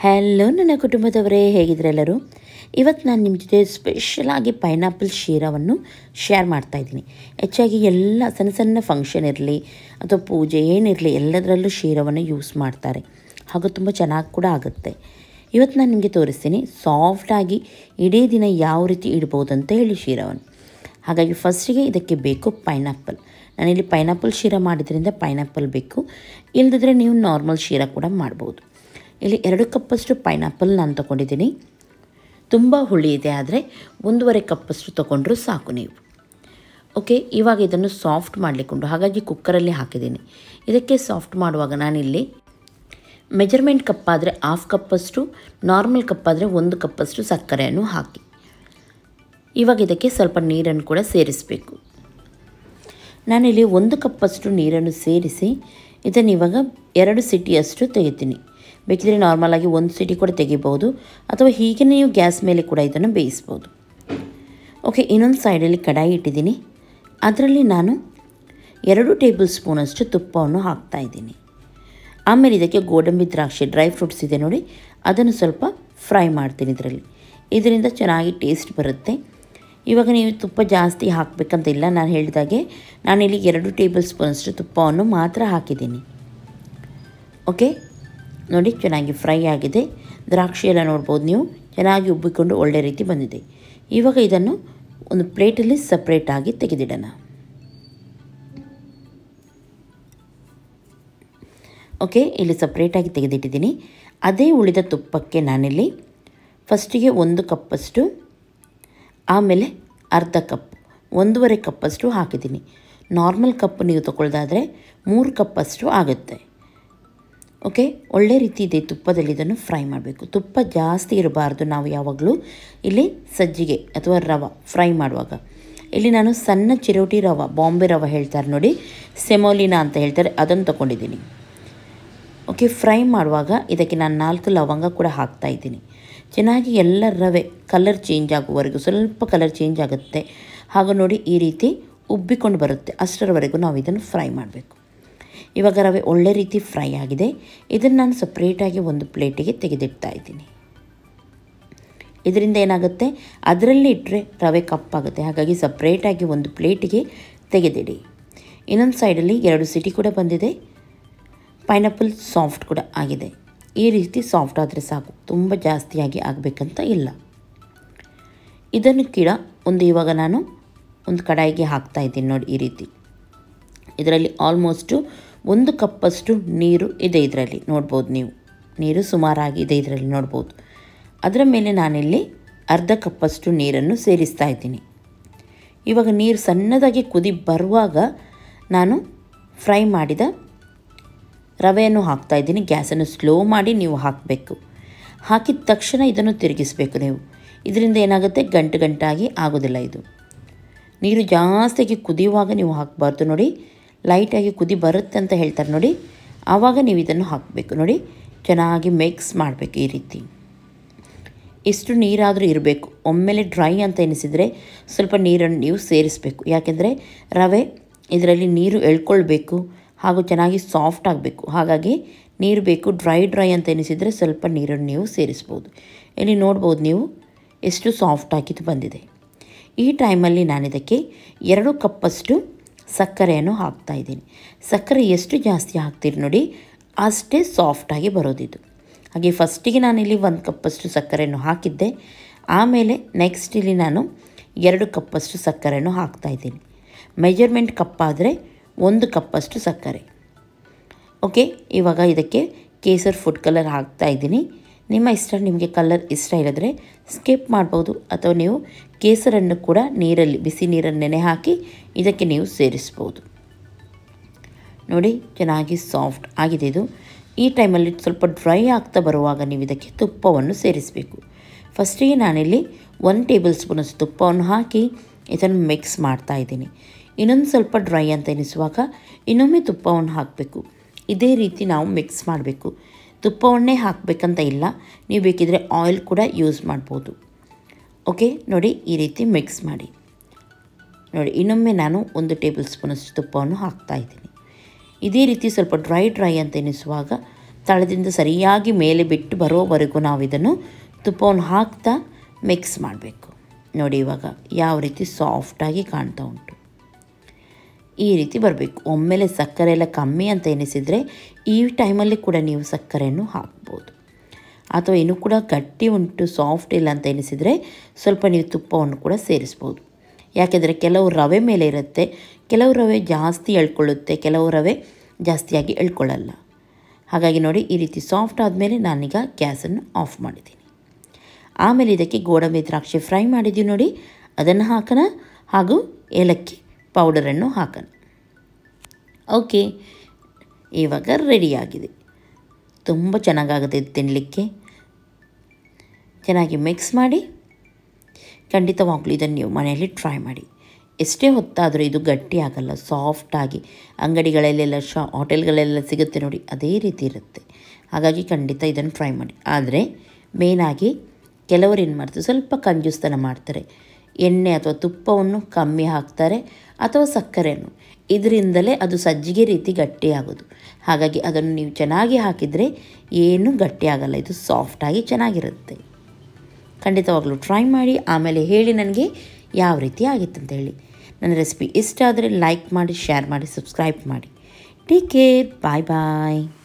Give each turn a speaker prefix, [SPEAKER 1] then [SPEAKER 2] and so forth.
[SPEAKER 1] hello ನನ್ನ ಕುಟುಂಬದವರೇ ಹೇಗಿದ್ರೆ ಎಲ್ಲರೂ ಇವತ್ತು ನಾನು ನಿಮ್ಮ ಜೊತೆ ಸ್ಪೆಷಲಾಗಿ ಪೈನಾಪಲ್ ಶೀರವನ್ನು ಶೇರ್ ಮಾಡ್ತಾ ಇದ್ದೀನಿ ಹೆಚ್ಚಾಗಿ ಎಲ್ಲ ಸಣ್ಣ ಸಣ್ಣ ಫಂಕ್ಷನ್ ಇರಲಿ ಅಥವಾ ಪೂಜೆ ಏನಿರಲಿ ಎಲ್ಲದರಲ್ಲೂ ಶೀರವನ್ನು ಯೂಸ್ ಮಾಡ್ತಾರೆ ಹಾಗೂ ತುಂಬ ಚೆನ್ನಾಗಿ ಕೂಡ ಆಗುತ್ತೆ ಇವತ್ತು ನಾನು ನಿಮಗೆ ತೋರಿಸ್ತೀನಿ ಸಾಫ್ಟಾಗಿ ಇಡೀ ದಿನ ಯಾವ ರೀತಿ ಇಡ್ಬೋದು ಅಂತ ಹೇಳಿ ಶೀರವನ್ನು ಹಾಗಾಗಿ ಫಸ್ಟಿಗೆ ಇದಕ್ಕೆ ಬೇಕು ಪೈನಾಪಲ್ ನಾನಿಲ್ಲಿ ಪೈನಾಪಲ್ ಶೀರ ಮಾಡಿದ್ರಿಂದ ಪೈನಾಪಲ್ ಬೇಕು ಇಲ್ಲದಿದ್ರೆ ನೀವು ನಾರ್ಮಲ್ ಶೀರ ಕೂಡ ಮಾಡ್ಬೋದು ಇಲ್ಲಿ ಎರಡು ಕಪ್ಪಷ್ಟು ಪೈನಾಪಲ್ ನಾನು ತೊಗೊಂಡಿದ್ದೀನಿ ತುಂಬ ಹುಳಿ ಇದೆ ಆದರೆ ಒಂದೂವರೆ ಕಪ್ಪಷ್ಟು ತೊಗೊಂಡ್ರೂ ಸಾಕು ನೀವು ಓಕೆ ಇವಾಗ ಇದನ್ನು ಸಾಫ್ಟ್ ಮಾಡಲಿಕ್ಕೊಂಡು ಹಾಗಾಗಿ ಕುಕ್ಕರಲ್ಲಿ ಹಾಕಿದ್ದೀನಿ ಇದಕ್ಕೆ ಸಾಫ್ಟ್ ಮಾಡುವಾಗ ನಾನಿಲ್ಲಿ ಮೆಜರ್ಮೆಂಟ್ ಕಪ್ಪಾದರೆ ಹಾಫ್ ಕಪ್ಪಷ್ಟು ನಾರ್ಮಲ್ ಕಪ್ಪಾದರೆ ಒಂದು ಕಪ್ಪಷ್ಟು ಸಕ್ಕರೆಯನ್ನು ಹಾಕಿ ಇವಾಗ ಇದಕ್ಕೆ ಸ್ವಲ್ಪ ನೀರನ್ನು ಕೂಡ ಸೇರಿಸಬೇಕು ನಾನಿಲ್ಲಿ ಒಂದು ಕಪ್ಪಷ್ಟು ನೀರನ್ನು ಸೇರಿಸಿ ಇದನ್ನು ಇವಾಗ ಎರಡು ಸಿಟಿಯಷ್ಟು ತೆಗಿತೀನಿ ಬೇಕಿದ್ರೆ ನಾರ್ಮಲಾಗಿ ಒಂದು ಸಿಟಿ ಕೂಡ ತೆಗಿಬೋದು ಅಥವಾ ಹೀಗೆ ನೀವು ಗ್ಯಾಸ್ ಮೇಲೆ ಕೂಡ ಇದನ್ನು ಬೇಯಿಸ್ಬೋದು ಓಕೆ ಇನ್ನೊಂದು ಸೈಡಲ್ಲಿ ಕಡಾಯಿ ಇಟ್ಟಿದ್ದೀನಿ ಅದರಲ್ಲಿ ನಾನು ಎರಡು ಟೇಬಲ್ ಸ್ಪೂನಷ್ಟು ತುಪ್ಪವನ್ನು ಹಾಕ್ತಾಯಿದ್ದೀನಿ ಆಮೇಲೆ ಇದಕ್ಕೆ ಗೋಡಂಬಿ ದ್ರಾಕ್ಷಿ ಡ್ರೈ ಫ್ರೂಟ್ಸ್ ಇದೆ ನೋಡಿ ಅದನ್ನು ಸ್ವಲ್ಪ ಫ್ರೈ ಮಾಡ್ತೀನಿ ಇದರಲ್ಲಿ ಇದರಿಂದ ಚೆನ್ನಾಗಿ ಟೇಸ್ಟ್ ಬರುತ್ತೆ ಇವಾಗ ನೀವು ತುಪ್ಪ ಜಾಸ್ತಿ ಹಾಕಬೇಕಂತ ಇಲ್ಲ ನಾನು ಹೇಳಿದಾಗೆ ನಾನಿಲ್ಲಿ ಎರಡು ಟೇಬಲ್ ಸ್ಪೂನಷ್ಟು ತುಪ್ಪವನ್ನು ಮಾತ್ರ ಹಾಕಿದ್ದೀನಿ ಓಕೆ ನೋಡಿ ಚೆನ್ನಾಗಿ ಫ್ರೈ ಆಗಿದೆ ದ್ರಾಕ್ಷಿ ಎಲ್ಲ ನೋಡ್ಬೋದು ನೀವು ಚೆನ್ನಾಗಿ ಉಬ್ಬಿಕೊಂಡು ಒಳ್ಳೆ ರೀತಿ ಬಂದಿದೆ ಇವಾಗ ಇದನ್ನು ಒಂದು ಪ್ಲೇಟಲ್ಲಿ ಸಪ್ರೇಟಾಗಿ ತೆಗೆದಿಡೋಣ ಓಕೆ ಇಲ್ಲಿ ಸಪ್ರೇಟಾಗಿ ತೆಗೆದಿಟ್ಟಿದ್ದೀನಿ ಅದೇ ಉಳಿದ ತುಪ್ಪಕ್ಕೆ ನಾನಿಲ್ಲಿ ಫಸ್ಟಿಗೆ ಒಂದು ಕಪ್ಪಷ್ಟು ಆಮೇಲೆ ಅರ್ಧ ಕಪ್ ಒಂದೂವರೆ ಕಪ್ಪಷ್ಟು ಹಾಕಿದ್ದೀನಿ ನಾರ್ಮಲ್ ಕಪ್ ನೀವು ತಗೊಳ್ದಾದರೆ ಮೂರು ಕಪ್ಪಷ್ಟು ಆಗುತ್ತೆ ಓಕೆ ಒಳ್ಳೆ ರೀತಿ ಇದೆ ತುಪ್ಪದಲ್ಲಿ ಇದನ್ನು ಫ್ರೈ ಮಾಡಬೇಕು ತುಪ್ಪ ಜಾಸ್ತಿ ಇರಬಾರ್ದು ನಾವು ಯಾವಾಗಲೂ ಇಲ್ಲಿ ಸಜ್ಜಿಗೆ ಅಥವಾ ರವೆ ಫ್ರೈ ಮಾಡುವಾಗ ಇಲ್ಲಿ ನಾನು ಸಣ್ಣ ಚಿರೋಟಿ ರವೆ ಬಾಂಬೆ ರವೆ ಹೇಳ್ತಾರೆ ನೋಡಿ ಸೆಮೋಲಿನಾ ಅಂತ ಹೇಳ್ತಾರೆ ಅದನ್ನು ತೊಗೊಂಡಿದ್ದೀನಿ ಓಕೆ ಫ್ರೈ ಮಾಡುವಾಗ ಇದಕ್ಕೆ ನಾನು ನಾಲ್ಕು ಲವಂಗ ಕೂಡ ಹಾಕ್ತಾ ಇದ್ದೀನಿ ಚೆನ್ನಾಗಿ ಎಲ್ಲ ರವೆ ಕಲರ್ ಚೇಂಜ್ ಆಗುವವರೆಗೂ ಸ್ವಲ್ಪ ಕಲರ್ ಚೇಂಜ್ ಆಗುತ್ತೆ ಹಾಗೂ ನೋಡಿ ಈ ರೀತಿ ಉಬ್ಬಿಕೊಂಡು ಬರುತ್ತೆ ಅಷ್ಟರವರೆಗೂ ನಾವು ಇದನ್ನು ಫ್ರೈ ಮಾಡಬೇಕು ಇವಾಗ ರವೆ ಒಳ್ಳೆ ರೀತಿ ಫ್ರೈ ಆಗಿದೆ ಇದನ್ನು ನಾನು ಸಪ್ರೇಟಾಗಿ ಒಂದು ಪ್ಲೇಟಿಗೆ ತೆಗೆದಿಡ್ತಾ ಇದ್ದೀನಿ ಇದರಿಂದ ಏನಾಗುತ್ತೆ ಅದರಲ್ಲಿ ಇಟ್ಟರೆ ರವೆ ಕಪ್ಪಾಗುತ್ತೆ ಹಾಗಾಗಿ ಸಪ್ರೇಟಾಗಿ ಒಂದು ಪ್ಲೇಟಿಗೆ ತೆಗೆದಿಡಿ ಇನ್ನೊಂದು ಸೈಡಲ್ಲಿ ಎರಡು ಸಿಟಿ ಕೂಡ ಬಂದಿದೆ ಪೈನಾಪಲ್ ಸಾಫ್ಟ್ ಕೂಡ ಆಗಿದೆ ಈ ರೀತಿ ಸಾಫ್ಟ್ ಆದರೆ ಸಾಕು ತುಂಬ ಜಾಸ್ತಿಯಾಗಿ ಆಗಬೇಕಂತ ಇಲ್ಲ ಇದನ್ನು ಕೂಡ ಒಂದು ಇವಾಗ ನಾನು ಒಂದು ಕಡಾಯಿಗೆ ಹಾಕ್ತಾ ಇದ್ದೀನಿ ನೋಡಿ ಈ ರೀತಿ ಇದರಲ್ಲಿ ಆಲ್ಮೋಸ್ಟು ಒಂದು ಕಪ್ಪಷ್ಟು ನೀರು ಇದೆ ಇದರಲ್ಲಿ ನೋಡ್ಬೋದು ನೀವು ನೀರು ಸುಮಾರಾಗಿ ಇದೆ ಇದರಲ್ಲಿ ನೋಡ್ಬೋದು ಅದರ ಮೇಲೆ ನಾನಿಲ್ಲಿ ಅರ್ಧ ಕಪ್ಪಷ್ಟು ನೀರನ್ನು ಸೇರಿಸ್ತಾ ಇದ್ದೀನಿ ಇವಾಗ ನೀರು ಸಣ್ಣದಾಗಿ ಕುದಿ ಬರುವಾಗ ನಾನು ಫ್ರೈ ಮಾಡಿದ ರವೆಯನ್ನು ಹಾಕ್ತಾ ಇದ್ದೀನಿ ಗ್ಯಾಸನ್ನು ಸ್ಲೋ ಮಾಡಿ ನೀವು ಹಾಕಬೇಕು ಹಾಕಿದ ತಕ್ಷಣ ಇದನ್ನು ತಿರುಗಿಸಬೇಕು ನೀವು ಇದರಿಂದ ಏನಾಗುತ್ತೆ ಗಂಟು ಗಂಟಾಗಿ ಆಗೋದಿಲ್ಲ ಇದು ನೀರು ಜಾಸ್ತಿಯಾಗಿ ಕುದಿಯುವಾಗ ನೀವು ಹಾಕಬಾರ್ದು ನೋಡಿ ಲೈಟಾಗಿ ಕುದಿ ಬರುತ್ತೆ ಅಂತ ಹೇಳ್ತಾರೆ ನೋಡಿ ಆವಾಗ ನೀವು ಇದನ್ನು ಹಾಕಬೇಕು ನೋಡಿ ಚೆನ್ನಾಗಿ ಮಿಕ್ಸ್ ಮಾಡಬೇಕು ಈ ರೀತಿ ಎಷ್ಟು ನೀರಾದರೂ ಇರಬೇಕು ಒಮ್ಮೆಲೆ ಡ್ರೈ ಅಂತ ಎನಿಸಿದರೆ ಸ್ವಲ್ಪ ನೀರನ್ನು ನೀವು ಸೇರಿಸಬೇಕು ಯಾಕೆಂದರೆ ರವೆ ಇದರಲ್ಲಿ ನೀರು ಎಳ್ಕೊಳ್ಬೇಕು ಹಾಗೂ ಚೆನ್ನಾಗಿ ಸಾಫ್ಟ್ ಆಗಬೇಕು ಹಾಗಾಗಿ ನೀರು ಬೇಕು ಡ್ರೈ ಡ್ರೈ ಅಂತ ಎನಿಸಿದರೆ ಸ್ವಲ್ಪ ನೀರನ್ನು ನೀವು ಸೇರಿಸ್ಬೋದು ಇಲ್ಲಿ ನೋಡ್ಬೋದು ನೀವು ಎಷ್ಟು ಸಾಫ್ಟ್ ಆಗಿದ್ದು ಬಂದಿದೆ ಈ ಟೈಮಲ್ಲಿ ನಾನಿದಕ್ಕೆ ಎರಡು ಕಪ್ಪಷ್ಟು ಸಕ್ಕರೆಯನ್ನು ಹಾಕ್ತಾ ಇದ್ದೀನಿ ಸಕ್ಕರೆ ಎಷ್ಟು ಜಾಸ್ತಿ ಹಾಕ್ತೀರಿ ನೋಡಿ ಅಷ್ಟೇ ಸಾಫ್ಟಾಗಿ ಬರೋದಿದು ಹಾಗೆ ಫಸ್ಟಿಗೆ ನಾನಿಲ್ಲಿ ಒಂದು ಕಪ್ಪಷ್ಟು ಸಕ್ಕರೆಯನ್ನು ಹಾಕಿದ್ದೆ ಆಮೇಲೆ ನೆಕ್ಸ್ಟ್ ಇಲ್ಲಿ ನಾನು ಎರಡು ಕಪ್ಪಷ್ಟು ಸಕ್ಕರೆಯನ್ನು ಹಾಕ್ತಾಯಿದ್ದೀನಿ ಮೆಜರ್ಮೆಂಟ್ ಕಪ್ಪಾದರೆ ಒಂದು ಕಪ್ಪಷ್ಟು ಸಕ್ಕರೆ ಓಕೆ ಇವಾಗ ಇದಕ್ಕೆ ಕೇಸರ್ ಫುಡ್ ಕಲರ್ ಹಾಕ್ತಾ ಇದ್ದೀನಿ ನಿಮ್ಮ ಇಷ್ಟ ನಿಮಗೆ ಕಲರ್ ಇಷ್ಟ ಇಲ್ಲದ್ರೆ ಸ್ಕಿಪ್ ಮಾಡ್ಬೋದು ಅಥವಾ ನೀವು ಕೇಸರನ್ನು ಕೂಡ ನೀರಲ್ಲಿ ಬಿಸಿ ನೀರನ್ನು ನೆನೆ ಹಾಕಿ ಇದಕ್ಕೆ ನೀವು ಸೇರಿಸ್ಬೋದು ನೋಡಿ ಚೆನ್ನಾಗಿ ಸಾಫ್ಟ್ ಆಗಿದೆ ಇದು ಈ ಟೈಮಲ್ಲಿ ಸ್ವಲ್ಪ ಡ್ರೈ ಆಗ್ತಾ ಬರುವಾಗ ನೀವು ಇದಕ್ಕೆ ತುಪ್ಪವನ್ನು ಸೇರಿಸಬೇಕು ಫಸ್ಟಿಗೆ ನಾನಿಲ್ಲಿ ಒನ್ ಟೇಬಲ್ ಸ್ಪೂನಷ್ಟು ತುಪ್ಪವನ್ನು ಹಾಕಿ ಇದನ್ನು ಮಿಕ್ಸ್ ಮಾಡ್ತಾ ಇದ್ದೀನಿ ಇನ್ನೊಂದು ಸ್ವಲ್ಪ ಡ್ರೈ ಅಂತ ಎನಿಸುವಾಗ ಇನ್ನೊಮ್ಮೆ ತುಪ್ಪವನ್ನು ಹಾಕಬೇಕು ಇದೇ ರೀತಿ ನಾವು ಮಿಕ್ಸ್ ಮಾಡಬೇಕು ತುಪ್ಪವನ್ನೇ ಹಾಕಬೇಕಂತ ಇಲ್ಲ ನೀವು ಬೇಕಿದ್ರೆ ಆಯಿಲ್ ಕೂಡ ಯೂಸ್ ಮಾಡ್ಬೋದು ಓಕೆ ನೋಡಿ ಈ ರೀತಿ ಮಿಕ್ಸ್ ಮಾಡಿ ನೋಡಿ ಇನ್ನೊಮ್ಮೆ ನಾನು ಒಂದು ಟೇಬಲ್ ಸ್ಪೂನಷ್ಟು ತುಪ್ಪವನ್ನು ಹಾಕ್ತಾ ಇದ್ದೀನಿ ಇದೇ ರೀತಿ ಸ್ವಲ್ಪ ಡ್ರೈ ಡ್ರೈ ಅಂತ ಎನಿಸುವಾಗ ತಳದಿಂದ ಸರಿಯಾಗಿ ಮೇಲೆ ಬಿಟ್ಟು ಬರೋವರೆಗೂ ನಾವು ಇದನ್ನು ತುಪ್ಪವನ್ನು ಹಾಕ್ತಾ ಮಿಕ್ಸ್ ಮಾಡಬೇಕು ನೋಡಿ ಇವಾಗ ಯಾವ ರೀತಿ ಸಾಫ್ಟಾಗಿ ಕಾಣ್ತಾ ಉಂಟು ಈ ರೀತಿ ಬರಬೇಕು ಒಮ್ಮೆಲೆ ಸಕ್ಕರೆ ಎಲ್ಲ ಕಮ್ಮಿ ಅಂತ ಎನಿಸಿದರೆ ಈ ಟೈಮಲ್ಲಿ ಕೂಡ ನೀವು ಸಕ್ಕರೆಯನ್ನು ಹಾಕ್ಬೋದು ಅಥವಾ ಇನ್ನೂ ಕೂಡ ಗಟ್ಟಿ ಉಂಟು ಸಾಫ್ಟ್ ಇಲ್ಲ ಅಂತ ಎನಿಸಿದರೆ ಸ್ವಲ್ಪ ನೀವು ತುಪ್ಪವನ್ನು ಕೂಡ ಸೇರಿಸ್ಬೋದು ಯಾಕೆಂದರೆ ಕೆಲವು ರವೆ ಮೇಲೆ ಇರುತ್ತೆ ಕೆಲವು ರವೆ ಜಾಸ್ತಿ ಎಳ್ಕೊಳ್ಳುತ್ತೆ ಕೆಲವು ರವೆ ಜಾಸ್ತಿಯಾಗಿ ಎಳ್ಕೊಳ್ಳಲ್ಲ ಹಾಗಾಗಿ ನೋಡಿ ಈ ರೀತಿ ಸಾಫ್ಟ್ ಆದಮೇಲೆ ನಾನೀಗ ಗ್ಯಾಸನ್ನು ಆಫ್ ಮಾಡಿದ್ದೀನಿ ಆಮೇಲೆ ಇದಕ್ಕೆ ಗೋಡಂಬಿ ದ್ರಾಕ್ಷಿ ಫ್ರೈ ಮಾಡಿದ್ದೀವಿ ನೋಡಿ ಅದನ್ನು ಹಾಕೋಣ ಹಾಗೂ ಏಲಕ್ಕಿ ಪೌಡರನ್ನು ಹಾಕೋಣ ಓಕೆ ಇವಾಗ ರೆಡಿಯಾಗಿದೆ ತುಂಬ ಚೆನ್ನಾಗಾಗುತ್ತೆ ಇದು ತಿನ್ನಲಿಕ್ಕೆ ಚೆನ್ನಾಗಿ ಮಿಕ್ಸ್ ಮಾಡಿ ಖಂಡಿತವಾಗ್ಲೂ ಇದನ್ನು ನೀವು ಮನೆಯಲ್ಲಿ ಟ್ರೈ ಮಾಡಿ ಎಷ್ಟೇ ಹೊತ್ತಾದರೂ ಇದು ಗಟ್ಟಿ ಆಗಲ್ಲ ಸಾಫ್ಟಾಗಿ ಅಂಗಡಿಗಳಲ್ಲೆಲ್ಲ ಶಾ ಹೋಟೆಲ್ಗಳೆಲ್ಲ ಸಿಗುತ್ತೆ ನೋಡಿ ಅದೇ ರೀತಿ ಇರುತ್ತೆ ಹಾಗಾಗಿ ಖಂಡಿತ ಇದನ್ನು ಟ್ರೈ ಮಾಡಿ ಆದರೆ ಮೇನಾಗಿ ಕೆಲವರು ಏನು ಮಾಡ್ತಾರೆ ಸ್ವಲ್ಪ ಕಂಜೂಸ್ತನ ಮಾಡ್ತಾರೆ ಎಣ್ಣೆ ಅಥವಾ ತುಪ್ಪವನ್ನು ಕಮ್ಮಿ ಹಾಕ್ತಾರೆ ಅಥವಾ ಸಕ್ಕರೆಯನ್ನು ಇದರಿಂದಲೇ ಅದು ಸಜ್ಜಿಗೆ ರೀತಿ ಗಟ್ಟಿಯಾಗೋದು ಹಾಗಾಗಿ ಅದನ್ನು ನೀವು ಚೆನ್ನಾಗಿ ಹಾಕಿದರೆ ಏನೂ ಗಟ್ಟಿಯಾಗಲ್ಲ ಇದು ಸಾಫ್ಟಾಗಿ ಚೆನ್ನಾಗಿರುತ್ತೆ ಖಂಡಿತವಾಗ್ಲೂ ಟ್ರೈ ಮಾಡಿ ಆಮೇಲೆ ಹೇಳಿ ನನಗೆ ಯಾವ ರೀತಿ ಆಗಿತ್ತು ಅಂತ ಹೇಳಿ ನನ್ನ ರೆಸಿಪಿ ಇಷ್ಟ ಆದರೆ ಲೈಕ್ ಮಾಡಿ ಶೇರ್ ಮಾಡಿ ಸಬ್ಸ್ಕ್ರೈಬ್ ಮಾಡಿ ಟೇಕ್ ಕೇರ್ ಬಾಯ್ ಬಾಯ್